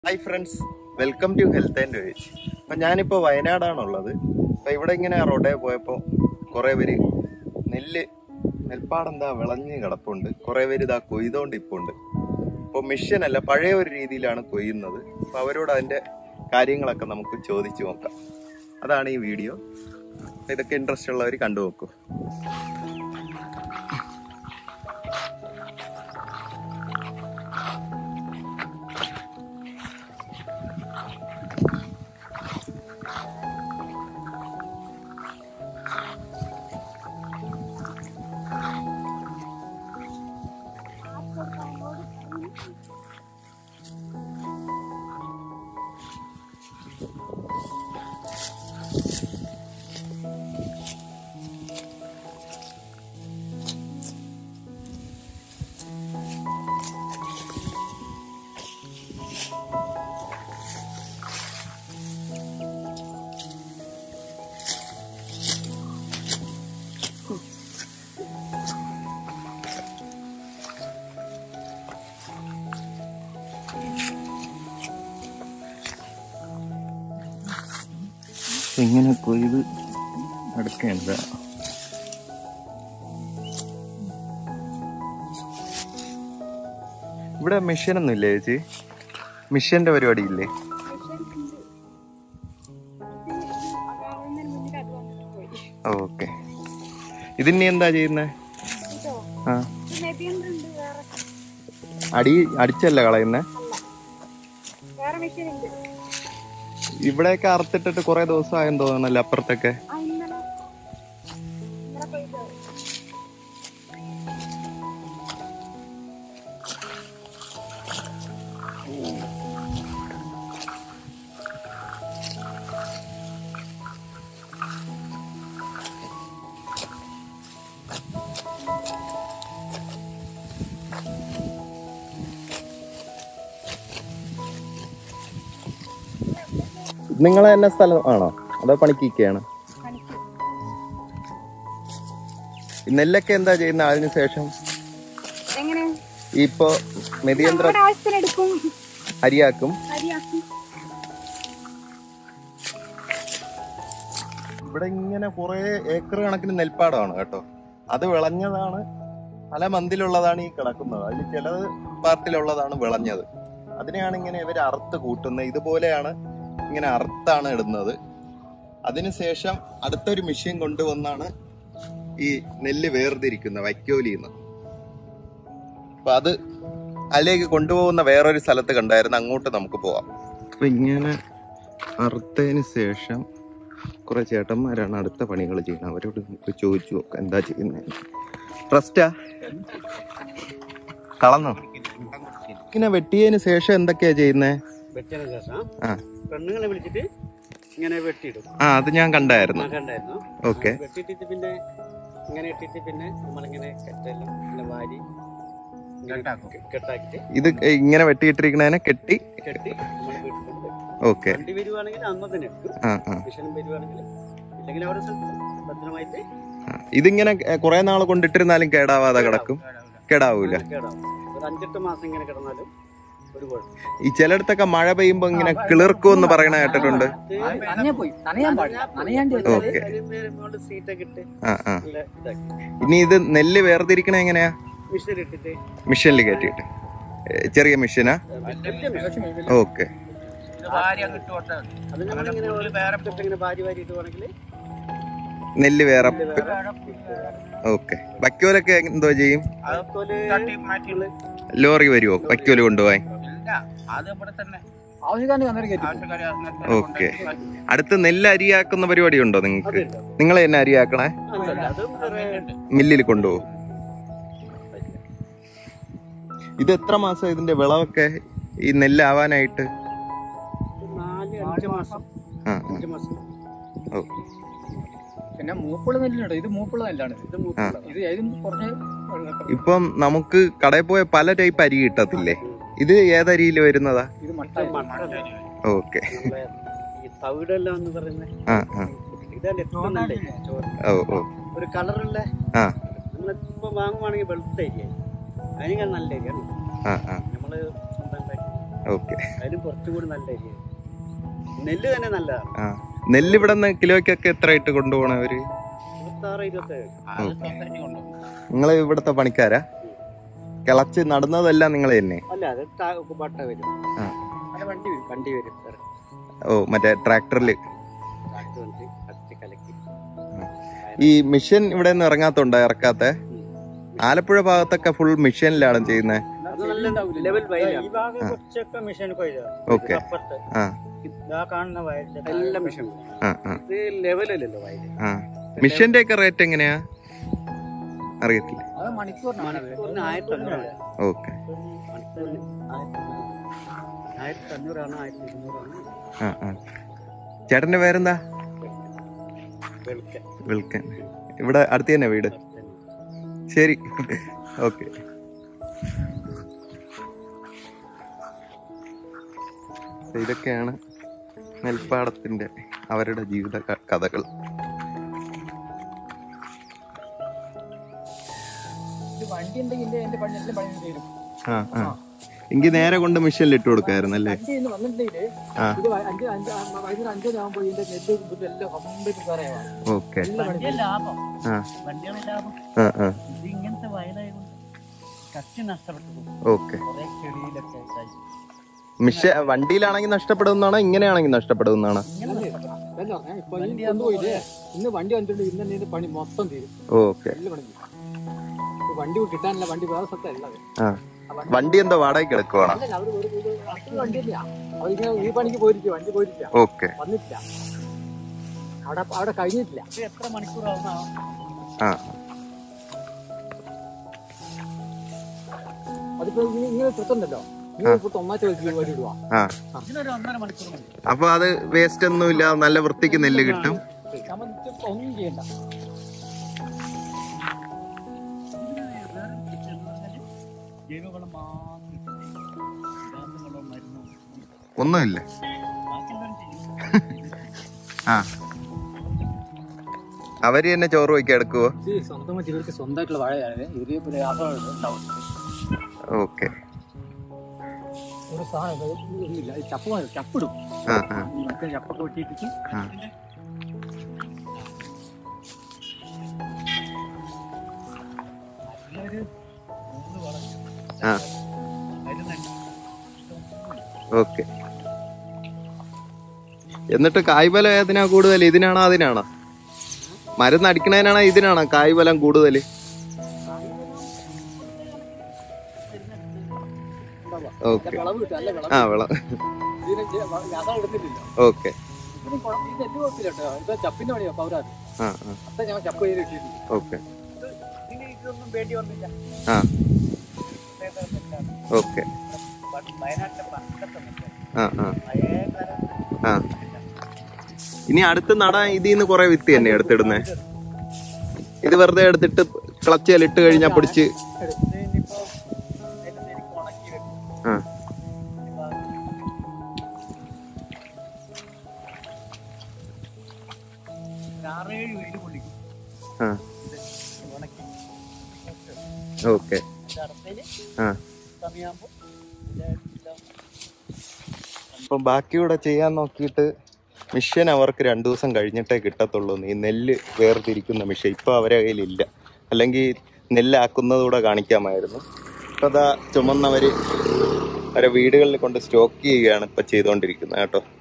Hi friends welcome to health and veg അപ്പം ഞാനിപ്പോൾ വയനാടാണുള്ളത് അപ്പം ഇവിടെ ഇങ്ങനെ റോഡേ പോയപ്പോൾ കുറേ പേര് നെല്ല് നെൽപ്പാടെന്താ വിളഞ്ഞ് കിടപ്പുണ്ട് കുറേ പേര് ഇതാ കൊയ്തോണ്ട് ഇപ്പുണ്ട് അപ്പോൾ മിഷൻ അല്ല പഴയ ഒരു രീതിയിലാണ് കൊയ്യുന്നത് അപ്പോൾ അവരോട് അതിൻ്റെ കാര്യങ്ങളൊക്കെ നമുക്ക് ചോദിച്ചു നോക്കാം അതാണ് ഈ വീഡിയോ ഇതൊക്കെ ഇൻട്രസ്റ്റ് ഉള്ളവർ കണ്ടു നോക്കൂ ഇങ്ങനെ കൊയ്ത് അടുക്കേണ്ട ഇവിടെ മെഷീൻ ഒന്നും ഇല്ലേ ചേച്ചി മിഷ്യന്റെ പരിപാടി ഇല്ലേ ഓക്കെ ഇതിനി എന്താ ചെയ്യുന്നേ ആ അടി അടിച്ചല്ല കളയുന്നേ വേറെ മെഷീൻ ഉണ്ട് ഇവിടെയൊക്കെ അറുത്തിട്ടിട്ട് കുറെ ദിവസമായെന്ന് തോന്നണല്ലോ അപ്പുറത്തൊക്കെ ആ ഇന്നലെ ഇന്നലെ പോയത് നിങ്ങളെ തന്നെ സ്ഥലം ആണോ അതോ പണിക്കൊക്കെയാണ് പണിക്ക് നെല്ലൊക്കെ എന്താ ചെയ്യുന്ന അതിന് ശേഷം എങ്ങനെ ഇപ്പൊ മെതിയന്ത്ര നമ്മുടെ ആവശ്യത്തിന് എടുക്കും അരിയാക്കും അരിയാക്കും ഇവിടെ ഇങ്ങനെ കുറെ ഏക്കർ കണക്കിന് നെൽപ്പാടമാണ് കേട്ടോ അത് വിളഞ്ഞതാണ് പല മന്തിലുള്ളതാണ് ഈ കിടക്കുന്നത് അതിൽ ചിലത് പാർട്ടിലുള്ളതാണ് വിളഞ്ഞത് അതിനെയാണ് ഇങ്ങനെ ഇവർ അറുത്ത് കൂട്ടുന്നത് ഇതുപോലെയാണ് ഇങ്ങനെ അറുത്താണ് ഇടുന്നത് അതിനുശേഷം അടുത്തൊരു മെഷീൻ കൊണ്ടുവന്നാണ് ഈ നെല്ല് വേർതിരിക്കുന്നത് വൈക്കോലിന്ന് അപ്പൊ അത് അതിലേക്ക് കൊണ്ടുപോകുന്ന വേറൊരു സ്ഥലത്ത് കണ്ടായിരുന്നു അങ്ങോട്ട് നമുക്ക് പോവാം അപ്പൊ ഇങ്ങനെ അറുത്തതിന് ശേഷം കുറെ ചേട്ടന്മാരാണ് അടുത്ത പണികൾ ചെയ്യുന്നത് അവരോട് നമുക്ക് ചോദിച്ചു നോക്കാം എന്താ ചെയ്യുന്നത് ട്രസ്റ്റാ കളന്നോ ഇങ്ങനെ വെട്ടിയതിന് ശേഷം എന്തൊക്കെയാ ചെയ്യുന്നേ വെട്ടിയതിനു ശേഷം ആ പെണ്ണുങ്ങളെ വിളിച്ചിട്ട് ഇങ്ങനെ വെട്ടിയിടും ആ അത് ഞാൻ കണ്ടായിരുന്നു കണ്ടായിരുന്നു ഓക്കെ വെട്ടിയിട്ടിട്ട് പിന്നെ ഇങ്ങനെ ഇട്ടിട്ട് പിന്നെ നമ്മളിങ്ങനെ കെട്ടെല്ലാം ഇങ്ങനെ വാരി ഇങ്ങനെ കെട്ടാക്കിട്ട് ഇത് ഇങ്ങനെ വെട്ടിയിട്ടിരിക്കണതിനെ കെട്ടി കെട്ടി നമ്മൾ വീട്ടിൽ കൊണ്ടുപോയി ഓക്കെ വണ്ടി വരുവാണെങ്കിൽ അന്ന് തന്നെ എടുക്കും ആ ആ മിഷനും വരുവാണെങ്കിൽ ഇല്ലെങ്കിൽ അവിടെ സ്ഥലത്ത് ഭദ്രമായിട്ട് ആ. ഇതിങ്ങനെ കുറെ നാൾ കൊണ്ടിട്ടിരുന്നാലും കേടാവാതെ കിടക്കും കേടാവൂല കേടാവും ഒരു അഞ്ചെട്ട് മാസം ഇങ്ങനെ കിടന്നാലും ഒരു കുഴപ്പം ഈ ചിലയിടത്തൊക്കെ മഴ പെയ്യുമ്പോ ഇങ്ങനെ കിളിർക്കും എന്ന് പറയണ കേട്ടിട്ടുണ്ട് നനഞ്ഞു പോയി നനയാൻ പാടില്ല നനയാണ്ട് ഓക്കെ സീറ്റൊക്കെ ഇട്ട് ആ ആ നല്ല ഇതാക്കി ഇനി ഇത് നെല്ല് വേർതിരിക്കണ എങ്ങനെയാ മിഷനിൽ ഇട്ടിട്ട് മിഷനിൽ കയറ്റിയിട്ട് ഏ, ചെറിയ മിഷനാ വലിയ മിഷൻ ഓക്കെ അത് നമ്മളിങ്ങനെ ഒരു വേറെ ഇങ്ങനെ വാരി വാരി ഇടുവാണെങ്കിൽ നെല്ല് വേറെ വേറെ ഓക്കെ വൈക്കോലൊക്കെ എന്തോ ചെയ്യും അതുപോലെ നമ്മള് ലോറി വരുമോ വൈക്കോല് കൊണ്ടുപോകാൻ ആവശ്യക്കാരന് അന്നേരം കയറ്റി ഓക്കെ അടുത്ത് നെല്ല് അരിയാക്കുന്ന പരിപാടി ഉണ്ടോ നിങ്ങൾക്ക് അതുണ്ട്. നിങ്ങൾ തന്നെ അരിയാക്കണേ അതല്ല, അതും വേറെ മില്ലിൽ കൊണ്ടുപോകും ഇത് എത്ര മാസം ഇതിന്റെ വിളവൊക്കെ ഈ നെല്ലാവാനായിട്ട് നാല് അഞ്ച് മാസം ആ ആ. അഞ്ച് മാസം ഓ പിന്നെ മൂപ്പുള്ള നെല്ലുണ്ട് ഇത് മൂപ്പുള്ള നെല്ലാണ് ഇത് മൂത്ത ഇത് ഏതും കുറഞ്ഞ ഇപ്പം നമുക്ക് കടയിൽ പോയ പല ടൈപ്പ് അരി കിട്ടത്തില്ലേ ഇത് ഏതരിയിൽ വരുന്നതാ ഇത് മട്ട മട്ടല്ല ഓക്കെ നമ്മളെ ഈ തവിടെല്ലാം എന്ന് പറയുന്നത് ആ ആ ഇതാണ് ഏറ്റവും നല്ല ചോറ് ഓ ഓ ഒരു കളറുള്ള ആ നമ്മളിപ്പോ വാങ്ങുവാണെങ്കിൽ വെളുത്ത അരിയായി അതിനേക്കാൾ നല്ല അരിയാണ് ആ ആ നമ്മള് സ്വന്തം ഉണ്ടാക്കി ഓക്കെ അതിലും കുറച്ചുകൂടി നല്ല അരിയാണ് നെല്ല് തന്നെ നല്ലതാണ് ആ നെല്ല് ഇവിടെ നിന്ന് കിലോയ്ക്കൊക്കെ എത്ര ആയിട്ട് കൊണ്ടുപോകണം അവര് ഇരുപത്താറ് ഇരുപത്തേഴ് നിങ്ങൾ ഇവിടുത്തെ പണിക്കാരാ കിളച്ച് നടുന്നതെല്ലാം നിങ്ങൾ തന്നെ അല്ല അത് ടാ- ബട്ട വരും ആ. അത് വണ്ടി വരും വണ്ടി വരും വേറെ. ഓ മറ്റേ ട്രാക്ടറിൽ കാറ്റ് വന്നിട്ട് കത്തി കലക്കി ഈ മിഷൻ ഇവിടെ നിന്ന് ഇറങ്ങാത്തോണ്ടോ ഇറക്കാത്ത ആലപ്പുഴ ഭാഗത്തൊക്കെ ഫുൾ മിഷനിലാണ് ചെയ്യുന്നത് അത് നല്ല ലെവൽ വയലാണ് ഈ ഭാഗം കുറച്ചൊക്കെ മെഷീൻ കൊയ്താണ് ഓക്കെ അപ്പുറത്ത് ആ ഇതാ കാണുന്ന വയലിന്റെ എല്ലാം മിഷൻ ആ ആ ഇത് ലെവലല്ലല്ലോ വയല് ആ മിഷന്റെ ഒക്കെ റേറ്റ് എങ്ങനെയാ അറിയത്തില്ല അത് മണിക്കൂറിനാണ് മണിക്കൂറിന് ആയിരത്തി അഞ്ഞൂറാണ് ഓക്കെ മണിക്കൂറിന് ആയിരത്തി അഞ്ഞൂറാണ് ആയിരത്തി ഇരുന്നൂറാണ് ആ ആ ചേട്ടന്റെ പേരെന്താ വെളുക്കൻ വിൽക്കൻ ഇവിടെ അടുത്ത് തന്നെ വീട് ശരി ഓക്കെ ഇതൊക്കെയാണ് നെൽപ്പാടത്തിന്റെ അവരുടെ ജീവിത ക- കഥകൾ ഇത് വണ്ടി ഉണ്ടെങ്കിൽ എന്റെ പണി എല്ലാം പണി തീരും ആ ആ എങ്കിൽ നേരെ കൊണ്ട് മിഷനിൽ ഇട്ട് കൊടുക്കായിരുന്നു അല്ലേ വണ്ടി ഇന്ന് വന്നിട്ടുണ്ടെങ്കിൽ ആ. ഇത് വ- അഞ്ച് അഞ്ച് ആ, വൈകുന്നേരം അഞ്ചര ആകുമ്പോൾ ഇതിന്റെ നെല്ല് കുത്തും എല്ലാം കംപ്ലീറ്റ് കയറിയാണ് ഓക്കെ എല്ലാം പണി വണ്ടിയെ ലാഭം ആ വണ്ടിയാണ് ലാഭം ആ ആ ഇത് ഇങ്ങനത്തെ വയലായതുകൊണ്ട് കത്തി നഷ്ടപ്പെട്ടു പോകും ഓക്കെ കുറെ ചെടിയിലൊക്കെ ആയി മിഷ വണ്ടിയിലാണെങ്കിൽ നഷ്ടപ്പെടുന്നതാണോ ഇങ്ങനെയാണെങ്കിൽ നഷ്ടപ്പെടുന്നതാണോ അതല്ല പറഞ്ഞേ, ഇപ്പൊ ഈ കൊണ്ടുപോയില്ലേ ഇന്ന് വണ്ടി വന്നിട്ടുണ്ട് ഇന്ന് തന്നെ ഇതിന്റെ പണി മൊത്തം തീരും ഓക്കെ എല്ലാം പണി തീരും ഇപ്പൊ വണ്ടി കിട്ടാനില്ല വണ്ടി വേറെ സ്ഥലത്തല്ല അത്. ആ ആ വണ്ടി വണ്ടി എന്തോ വാടകയ്ക്ക് എടുക്കുവാണോ അല്ലല്ല, അവര് ഒരു- ഒരു അടുത്ത വണ്ടി തന്നെയാ അവരിങ്ങനെ ഈ പണിക്ക് പോയിരിക്കും വണ്ടി പോയിരിക്കുക ഓക്കെ വന്നിട്ടില്ല അവിടെ അവിടെ കഴിഞ്ഞിട്ടില്ല ഇത് എത്ര മണിക്കൂറാവുന്ന ആ അതിപ്പോ ഇങ്ങനെ ഇങ്ങനെ പുറത്തുണ്ടല്ലോ ഇങ്ങനെ പുറത്ത് ഒന്നായിട്ട് വെച്ച് വരി ഇടുക ആ ഇതിനൊരു ഒന്നര മണിക്കൂർ മതി അപ്പൊ അത് വേസ്റ്റ് ഒന്നുമില്ല നല്ല വൃത്തിക്ക് നെല്ല് കിട്ടും സംബന്ധിച്ച് ഒന്നും ചെയ്യണ്ട ഇതിന് വേറെ പ്രശ്നം എന്ന് പറഞ്ഞാല് ജൈവവളം മാത്രം ഇട്ടാൽ മതി. രാസവളവും മരുന്നും ഒന്നുമില്ല ബാക്കിയുള്ളവരും ചെയ്യും ആ അവര് തന്നെ ചോറ് വയ്ക്കാൻ എടുക്കുവോ ഇത് സ്വന്തമായിട്ട് ഇവർക്ക് സ്വന്തമായിട്ടുള്ള വാഴയാണ് ഇവര് പിന്നെ രാസവളം ഉണ്ടാവും ഓക്കെ ഒരു സാധനം ഇത് ഒന്നുമില്ല ഈ ചപ്പ് മതി, ചപ്പിടും ആ ആ മറ്റേ ചപ്പൊക്കെ വെട്ടിയിട്ട് ആ നല്ലൊരു മൂന്ന് വളം ആ മരുന്നുണ്ട് ഓക്കെ എന്നിട്ട് കായ്ബലം ഏതിനാ കൂടുതൽ ഇതിനാണോ അതിനാണോ മരുന്ന് അടിക്കണതിനാണോ ഇതിനാണോ കായ്ബലം കൂടുതൽ ഓക്കെ വിളവ് കിട്ടും അല്ല വിളവ് ആ വിള ഇതിന് ജെ- വ- രാസവളം ഇടുന്നില്ലല്ലോ ഓക്കെ ഇതിന് കുഴപ്പം- ഇത് നെല്ല് കുഴപ്പമില്ല കേട്ടോ ഇത് ചപ്പിന്റെ പണിയാ പൗരാത് ആ ആ അത്ര ഞാൻ ചപ്പ് ചെയ്ത് ഇട്ടിട്ടുണ്ട് ഓക്കെ ഇതിന് ഇതൊന്നും വേണ്ടി വന്നില്ല ആ വേദനയൊന്നുമില്ല. ഓക്കെ പണ്ട് വയനാട്ടിലെ പണ്ടത്തെ മറ്റേ ആ ആ പഴയ കാലത്ത് ആ ഇനി അടുത്ത് നടാൻ ഇതിൽ നിന്ന് കുറെ വിത്ത് തന്നെ എടുത്തിടുന്നേ ഇത് വെറുതെ എടുത്തിട്ട് ക്ലച്ചിൽ ഇട്ട് കഴിഞ്ഞാൽ പിടിച്ച് ഇത് ഇനിയിപ്പോ അതിന്റെ ശരിക്കും ഉണക്കി വെക്കും ആ ഇനിയിപ്പോ ഒരു ആറേഴ് വെയിൽ കൊള്ളിക്കും ആ ഇത് ഉണക്കി ഓക്കെ അതിന്റെ അടുത്തേല് ആ സമയമാകുമ്പോ അപ്പം ബാക്കിയൂടെ ചെയ്യാൻ നോക്കിയിട്ട് മിഷൻ അവർക്ക് രണ്ടു ദിവസം കഴിഞ്ഞിട്ടേ കിട്ടത്തുള്ളൂ ഈ നെല്ല് വേർതിരിക്കുന്ന മിഷൻ ഇപ്പൊ അവരെ കയ്യിലില്ല അല്ലെങ്കിൽ നെല്ലാക്കുന്നതുകൂടെ കാണിക്കാമായിരുന്നു ഇപ്പൊ അതാ ചുമന്നവര് അവരെ വീടുകളിൽ കൊണ്ട് സ്റ്റോക്ക് ചെയ്യുകയാണ് ഇപ്പൊ ചെയ്തുകൊണ്ടിരിക്കുന്നത് കേട്ടോ